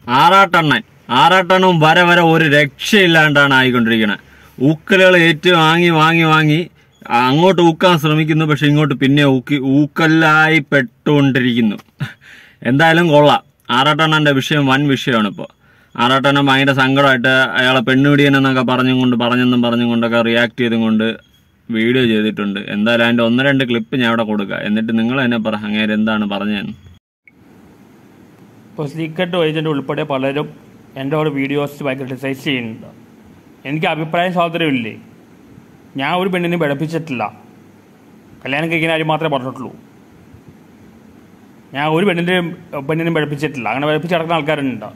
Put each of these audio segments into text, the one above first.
ആറാട്ടെണ്ണൻ ആറാട്ടെണ്ണും വര വര ഒരു രക്ഷയില്ലാണ്ടാണ് ആയിക്കൊണ്ടിരിക്കുന്നത് ഊക്കലുകൾ ഏറ്റു വാങ്ങി വാങ്ങി വാങ്ങി അങ്ങോട്ട് ഊക്കാൻ ശ്രമിക്കുന്നു പക്ഷെ ഇങ്ങോട്ട് പിന്നെ ഊക്കി ഊക്കല്ലായി പെട്ടുകൊണ്ടിരിക്കുന്നു എന്തായാലും കൊള്ളാം ആറാട്ടെണ്ണൻ്റെ വിഷയം വൻ വിഷയമാണ് ഇപ്പോൾ ആറാട്ടെണ്ണൻ ഭയങ്കര സങ്കടമായിട്ട് അയാളെ പെണ്ണുപിടിയനെന്നൊക്കെ പറഞ്ഞും കൊണ്ട് പറഞ്ഞെന്നും പറഞ്ഞും കൊണ്ടൊക്കെ റിയാക്ട് ചെയ്തും കൊണ്ട് വീഡിയോ ചെയ്തിട്ടുണ്ട് എന്തായാലും അതിൻ്റെ ഒന്ന് രണ്ട് ക്ലിപ്പ് ഞാൻ അവിടെ കൊടുക്കാം എന്നിട്ട് നിങ്ങൾ തന്നെ പറ അങ്ങേര് എന്താണ് പറഞ്ഞതെന്ന് ഇപ്പോൾ സീക്രട്ട് ഏജൻറ്റ് ഉൾപ്പെടെ പലരും എൻ്റെ ഒരു വീഡിയോസ് ഭയങ്കര ക്രിട്ടിസൈസ് ചെയ്യുന്നുണ്ട് എനിക്ക് അഭിപ്രായ സ്വാതന്ത്ര്യമില്ലേ ഞാൻ ഒരു പെണ്ണിനെ പഠിപ്പിച്ചിട്ടില്ല കല്യാണം കഴിക്കുന്ന കാര്യം മാത്രമേ പറഞ്ഞിട്ടുള്ളൂ ഞാൻ ഒരു പെണ്ണിൻ്റെ പെണ്ണിനും പഠിപ്പിച്ചിട്ടില്ല അങ്ങനെ പഠിപ്പിച്ച് നടക്കുന്ന ആൾക്കാരുണ്ട്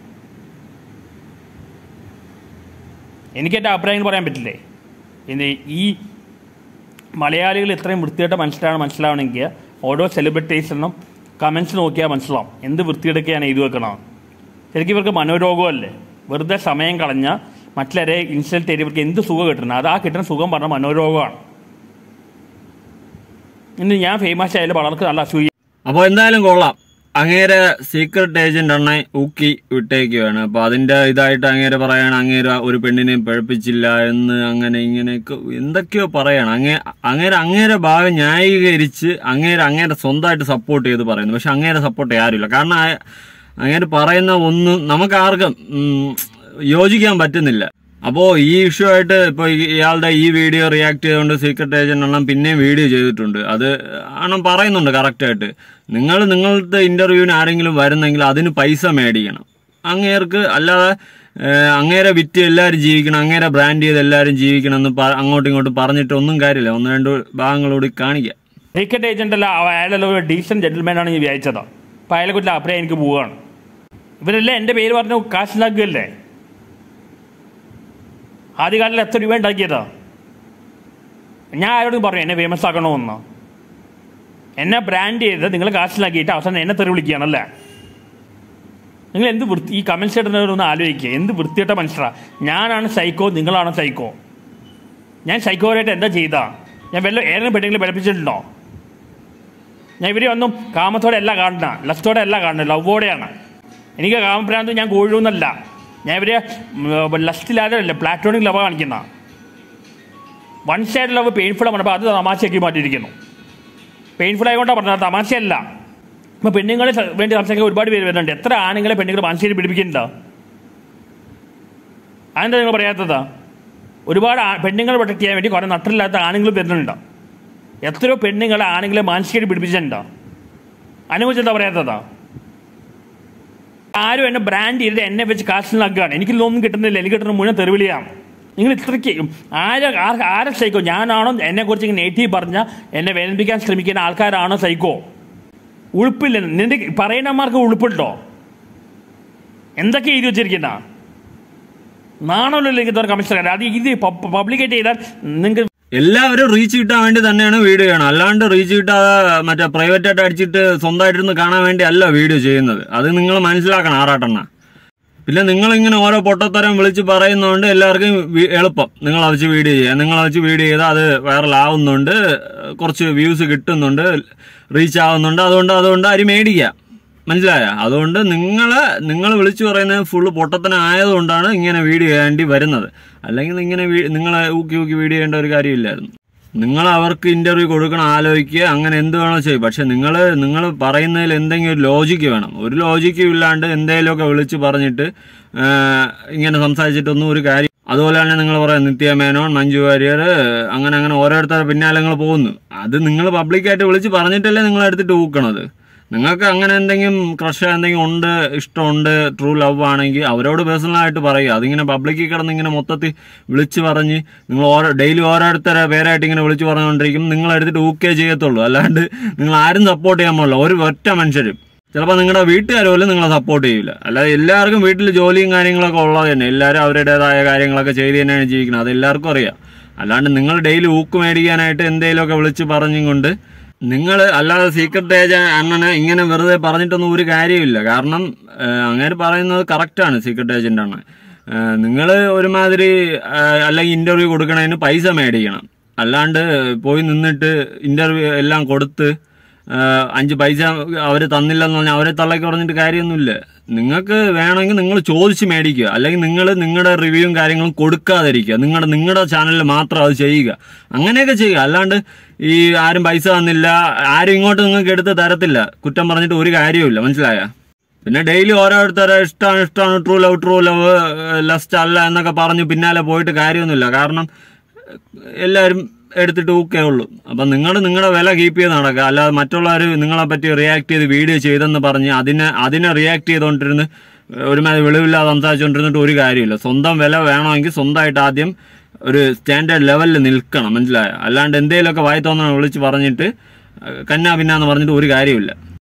എനിക്ക് എൻ്റെ അഭിപ്രായങ്ങൾ പറയാൻ പറ്റില്ലേ ഇനി ഈ മലയാളികൾ ഇത്രയും വൃത്തിയായിട്ട് മനസ്സിലാണ് മനസ്സിലാവണമെങ്കിൽ ഓരോ സെലിബ്രിറ്റീസിനും കമൻസ് നോക്കിയാൽ മനസ്സിലാവും എന്ത് വൃത്തിയെടുക്കുകയാണ് എഴുതി വെക്കണം ശരിക്കും ഇവർക്ക് മനോരോഗമല്ലേ വെറുതെ സമയം കളഞ്ഞ മറ്റുള്ളവരെ ഇൻസൾട്ട് ചെയ്ത് ഇവർക്ക് എന്ത് സുഖം കിട്ടുന്നത് അത് ആ കിട്ടുന്ന സുഖം പറഞ്ഞ മനോരോഗമാണ് ഇനി ഞാൻ ഫേമസ് ആയാലും പലർക്ക് നല്ല അസൂയ അപ്പോൾ എന്തായാലും കൊള്ളാം അങ്ങേരെ സീക്രട്ട് ഏജന്റ് എണ്ണ ഊക്കി വിട്ടേക്കുവാണ് അപ്പൊ അതിന്റെ ഇതായിട്ട് അങ്ങേരെ പറയാണ് അങ്ങേര് ഒരു പെണ്ണിനെയും പഴപ്പിച്ചില്ല എന്ന് അങ്ങനെ ഇങ്ങനെയൊക്കെ എന്തൊക്കെയോ പറയാണ് അങ്ങേ അങ്ങേരെ അങ്ങേരെ ഭാഗം ന്യായീകരിച്ച് അങ്ങേരെ അങ്ങേരെ സ്വന്തമായിട്ട് സപ്പോർട്ട് ചെയ്ത് പറയുന്നു പക്ഷെ അങ്ങേരെ സപ്പോർട്ട് ചെയ്യാൻ ആരുമില്ല കാരണം ആ- അങ്ങേര് പറയുന്ന ഒന്നും നമുക്ക് ആർക്കും ഉം, യോജിക്കാൻ പറ്റുന്നില്ല അപ്പോൾ ഈ ഇഷ്യൂ ആയിട്ട് ഇപ്പോൾ ഇയാളുടെ ഈ വീഡിയോ റിയാക്ട് ചെയ്തുകൊണ്ട് സീക്രട്ട് ഏജന്റ് എണ്ണം പിന്നെയും വീഡിയോ ചെയ്തിട്ടുണ്ട് അത് ആണ് പറയുന്നുണ്ട് കറക്റ്റായിട്ട് നിങ്ങൾ നിങ്ങളുടെ ഇന്റർവ്യൂവിന് ആരെങ്കിലും വരുന്നെങ്കിൽ അതിന് പൈസ മേടിക്കണം അങ്ങേർക്ക് അല്ലാതെ ഏഹ്, അങ്ങേരെ വിറ്റ് എല്ലാവരും ജീവിക്കണം അങ്ങേരെ ബ്രാൻഡ് ചെയ്ത് എല്ലാവരും ജീവിക്കണം എന്ന് പ- അങ്ങോട്ടും ഇങ്ങോട്ടും പറഞ്ഞിട്ട് ഒന്നും കാര്യമില്ല ഒന്ന് രണ്ട് ഭാഗങ്ങളോട് കാണിക്കാം സീക്രട്ട് ഏജന്റ് അല്ല അവ- അയാളല്ല ഒരു ഡീസന്റ് ജെന്റിൽമാൻ ആണ് ഞാൻ വിചാരിച്ചത് അപ്പം അയാളെ കുറിച്ച് അഭിപ്രായം എനിക്ക് പോവുകയാണ് ഇവരെല്ലാം എൻ്റെ പേര് പറഞ്ഞു കാശ് ഉണ്ടാക്കുകയല്ലേ ആദ്യകാലത്തിൽ എത്ര രൂപ ഉണ്ടാക്കിയതാ ഞാൻ ആരോടും പറഞ്ഞു എന്നെ ഫേമസ് ആക്കണമെന്ന് എന്നെ ബ്രാൻഡ് ചെയ്ത് നിങ്ങൾ കാശിലാക്കിയിട്ട് അവസാനം എന്നെ തെറി വിളിക്കുകയാണല്ലേ നിങ്ങൾ എന്ത് വൃത്തി ഈ കമൻസ് ഇടുന്നവരൊന്ന് ആലോചിക്കുക എന്ത് വൃത്തിയിട്ട മനുഷ്യരാ ഞാനാണ് സൈക്കോ നിങ്ങളാണ് സൈക്കോ ഞാൻ സൈക്കോയായിട്ട് എന്താ ചെയ്താ ഞാൻ വല്ല ഏതെങ്കിലും പെട്ടെങ്കിലും പഠിപ്പിച്ചിട്ടുണ്ടോ ഞാൻ ഇവരെ ഒന്നും കാമത്തോടെ അല്ല കാണുന്ന ലസ്റ്റോടെ അല്ല കാണുന്നത് ലവോടെയാണ് എനിക്ക് കാമഭ്രാന്ത് ഞാൻ കോഴുന്നല്ല ഞാൻ ഇവരെ ലസ്റ്റിലാതല്ല പ്ലാറ്റോണിക് ലവ് കാണിക്കുന്ന വൺ സൈഡ് ലവ് പെയിൻഫുൾ ആണ് അപ്പോൾ അത് തമാശയാക്കി മാറ്റിയിരിക്കുന്നു പെയിൻഫുൾ ആയതുകൊണ്ടാണ് പറഞ്ഞത് തമാശയല്ല ഇപ്പോൾ പെണ്ണുങ്ങളെ സ- വേണ്ടി സംസാരിക്കാൻ ഒരുപാട് പേര് വരുന്നുണ്ട് എത്ര ആണുങ്ങളെ പെണ്ണുങ്ങൾ മാനസികമായി പിടിപ്പിക്കുന്നുണ്ടോ അതെന്താ നിങ്ങൾ പറയാത്തതാ ഒരുപാട് ആ- പെണ്ണുങ്ങളെ പ്രൊട്ടക്ട് ചെയ്യാൻ വേണ്ടി കുറേ നട്ടില്ലാത്ത ആണുങ്ങൾ വരുന്നുണ്ട് എത്രയോ പെണ്ണുങ്ങളെ ആണുങ്ങളെ മാനസികമായിട്ട് പിടിപ്പിച്ചിട്ടുണ്ടോ അതിനെക്കുറിച്ച് എന്താ പറയാത്തതാ ആരും എന്നെ ബ്രാൻഡ് ചെയ്ത് എന്നെ വെച്ച് കാശിലാക്കുകയാണ് എനിക്ക് ഒന്നും കിട്ടുന്നില്ല എനിക്ക് കിട്ടുന്ന മുഴുവൻ തെരുവിളിയാണ് നിങ്ങൾ ഇത്രയ്ക്ക് ആരെ ആർ- ആരെ സൈക്കോ ഞാനാണോ എന്നെക്കുറിച്ച് ഇങ്ങനെ നെഗറ്റീവ് പറഞ്ഞ എന്നെ വേദനിപ്പിക്കാൻ ശ്രമിക്കുന്ന ആൾക്കാരാണോ സൈക്കോ ഉളുപ്പില്ല നിന്റെ പറയുന്നമാർക്ക് ഉളുപ്പുണ്ടോ എന്തൊക്കെ എഴുതി വെച്ചിരിക്കുന്ന നാണല്ലോ എനിക്ക് കമ്മീഷണർ അത് ഇത് പബ്ലിക്കേറ്റ് ചെയ്താൽ നിങ്ങൾക്ക് എല്ലാവരും റീച്ച് കിട്ടാൻ വേണ്ടി തന്നെയാണ് വീഡിയോ ചെയ്യണം അല്ലാണ്ട് റീച്ച് കിട്ടാതെ മറ്റേ പ്രൈവറ്റ് ആയിട്ട് അടിച്ചിട്ട് സ്വന്തമായിട്ടിരുന്ന് കാണാൻ വേണ്ടി അല്ല വീഡിയോ ചെയ്യുന്നത് അത് നിങ്ങൾ മനസ്സിലാക്കണം ആറാട്ടെണ്ണ പിന്നെ നിങ്ങൾ ഇങ്ങനെ ഓരോ പൊട്ടത്തരം വിളിച്ച് പറയുന്നതുകൊണ്ട് എല്ലാവർക്കും വി- എളുപ്പം നിങ്ങൾ വെച്ച് വീഡിയോ ചെയ്യുക നിങ്ങൾ വെച്ച് വീഡിയോ ചെയ്താൽ അത് വൈറലാവുന്നുണ്ട് കുറച്ച് വ്യൂസ് കിട്ടുന്നുണ്ട് റീച്ച് ആവുന്നുണ്ട് അതുകൊണ്ട് അതുകൊണ്ട് അരി മേടിക്കുക മനസ്സിലായ അതുകൊണ്ട് നിങ്ങൾ നിങ്ങൾ വിളിച്ചു പറയുന്നത് ഫുള്ള് പൊട്ടത്തനായതുകൊണ്ടാണ് ഇങ്ങനെ വീഡിയോ ചെയ്യേണ്ടി വരുന്നത് അല്ലെങ്കിൽ ഇങ്ങനെ വീ- നിങ്ങളെ ഊക്കി ഊക്കി വീഡിയോ ചെയ്യേണ്ട ഒരു കാര്യമില്ലായിരുന്നു നിങ്ങൾ അവർക്ക് ഇന്റർവ്യൂ കൊടുക്കണം ആലോചിക്കുക അങ്ങനെ എന്ത് വേണോ ചെയ്യും പക്ഷെ നിങ്ങൾ നിങ്ങൾ പറയുന്നതിൽ എന്തെങ്കിലും ഒരു ലോജിക്ക് വേണം ഒരു ലോജിക്കും ഇല്ലാണ്ട് എന്തെങ്കിലുമൊക്കെ വിളിച്ച് പറഞ്ഞിട്ട് ആ, ഇങ്ങനെ സംസാരിച്ചിട്ടൊന്നും ഒരു കാര്യം അതുപോലെ തന്നെ നിങ്ങൾ പറയാം നിത്യ മേനോൻ മഞ്ജു വാര്യർ അങ്ങനെ അങ്ങനെ ഓരോരുത്തരുടെ പിന്നാലെ നിങ്ങൾ പോകുന്നു അത് നിങ്ങൾ പബ്ലിക്കായിട്ട് വിളിച്ച് പറഞ്ഞിട്ടല്ലേ നിങ്ങൾ എടുത്തിട്ട് ഊക്കണത് നിങ്ങൾക്ക് അങ്ങനെ എന്തെങ്കിലും ക്രഷ് എന്തെങ്കിലും ഉണ്ട് ഇഷ്ടമുണ്ട് ട്രൂ ലവ് ആണെങ്കിൽ അവരോട് പേഴ്സണലായിട്ട് പറയുക അതിങ്ങനെ പബ്ലിക്കിൽ കിടന്ന് ഇങ്ങനെ മൊത്തത്തിൽ വിളിച്ച് പറഞ്ഞ് നിങ്ങൾ ഓരോ ഡെയിലി ഓരോരുത്തരെ പേരായിട്ട് ഇങ്ങനെ വിളിച്ച് പറഞ്ഞുകൊണ്ടിരിക്കും നിങ്ങൾ എടുത്തിട്ട് ഊക്കേ ചെയ്യത്തുള്ളൂ അല്ലാണ്ട് നിങ്ങൾ ആരും സപ്പോർട്ട് ചെയ്യാൻ പാടില്ല ഒരു ഒറ്റ മനുഷ്യരും ചിലപ്പോൾ നിങ്ങളുടെ വീട്ടുകാർ പോലും നിങ്ങളെ സപ്പോർട്ട് ചെയ്യില്ല അല്ലാതെ എല്ലാവർക്കും വീട്ടിൽ ജോലിയും കാര്യങ്ങളൊക്കെ ഉള്ളത് തന്നെ എല്ലാവരും അവരുടേതായ കാര്യങ്ങളൊക്കെ ചെയ്ത് തന്നെയാണ് ജീവിക്കുന്നത് അത് എല്ലാവർക്കും അറിയാം അല്ലാണ്ട് നിങ്ങൾ ഡെയിലി ഊക്ക് മേടിക്കാനായിട്ട് എന്തെങ്കിലുമൊക്കെ വിളിച്ച് പറഞ്ഞും കൊണ്ട് നിങ്ങൾ അല്ലാതെ സീക്രട്ട് ഏജന്റ് അണ്ണനെ ഇങ്ങനെ വെറുതെ പറഞ്ഞിട്ടൊന്നും ഒരു കാര്യമില്ല കാരണം ഏഹ്, അങ്ങനെ പറയുന്നത് കറക്റ്റാണ് സീക്രട്ട് ഏജന്റ് അണ്ണൻ നിങ്ങൾ ഒരുമാതിരി ഏഹ്, അല്ലെങ്കിൽ ഇന്റർവ്യൂ കൊടുക്കണതിന് പൈസ മേടിക്കണം അല്ലാണ്ട് പോയി നിന്നിട്ട് ഇന്റർവ്യൂ എല്ലാം കൊടുത്ത് ആ, അഞ്ച് പൈസ അവർ തന്നില്ലെന്ന് പറഞ്ഞാൽ അവരെ തള്ളക്കി പറഞ്ഞിട്ട് കാര്യമൊന്നുമില്ല നിങ്ങൾക്ക് വേണമെങ്കിൽ നിങ്ങൾ ചോദിച്ച് മേടിക്കുക അല്ലെങ്കിൽ നിങ്ങൾ നിങ്ങളുടെ റിവ്യൂവും കാര്യങ്ങളും കൊടുക്കാതിരിക്കുക നിങ്ങളുടെ നിങ്ങളുടെ ചാനലിൽ മാത്രം അത് ചെയ്യുക അങ്ങനെയൊക്കെ ചെയ്യുക അല്ലാണ്ട് ഈ ആരും പൈസ തന്നില്ല ആരും ഇങ്ങോട്ട് നിങ്ങൾക്ക് എടുത്ത് തരത്തില്ല കുറ്റം പറഞ്ഞിട്ട് ഒരു കാര്യവുമില്ല മനസ്സിലായ പിന്നെ ഡെയിലി ഓരോരുത്തരെ ഇഷ്ടമാണ് ഇഷ്ടമാണ് true love true love lust അല്ല എന്നൊക്കെ പറഞ്ഞ് പിന്നാലെ പോയിട്ട് കാര്യമൊന്നുമില്ല കാരണം എല്ലാവരും എടുത്തിട്ട് ഊക്കേ ഉള്ളൂ അപ്പം നിങ്ങൾ നിങ്ങളുടെ വില കീപ്പ് ചെയ്ത് നടക്കുക അല്ലാതെ മറ്റുള്ളവർ നിങ്ങളെ പറ്റി റിയാക്ട് ചെയ്ത് വീഡിയോ ചെയ്തെന്ന് പറഞ്ഞ് അതിനെ അതിനെ റിയാക്ട് ചെയ്തുകൊണ്ടിരുന്ന് ഒരുമാതിരി വെളിവില്ലാതെ സംസാരിച്ചുകൊണ്ടിരുന്നിട്ട് ഒരു കാര്യമില്ല സ്വന്തം വില വേണമെങ്കിൽ സ്വന്തമായിട്ട് ആദ്യം ഒരു സ്റ്റാൻഡേർഡ് ലെവലിൽ നിൽക്കണം മനസ്സിലായോ അല്ലാണ്ട് എന്തെങ്കിലുമൊക്കെ വായി തോന്നണം വിളിച്ച് പറഞ്ഞിട്ട് കന്നാ പിന്നാന്ന് പറഞ്ഞിട്ട് ഒരു കാര്യമില്ല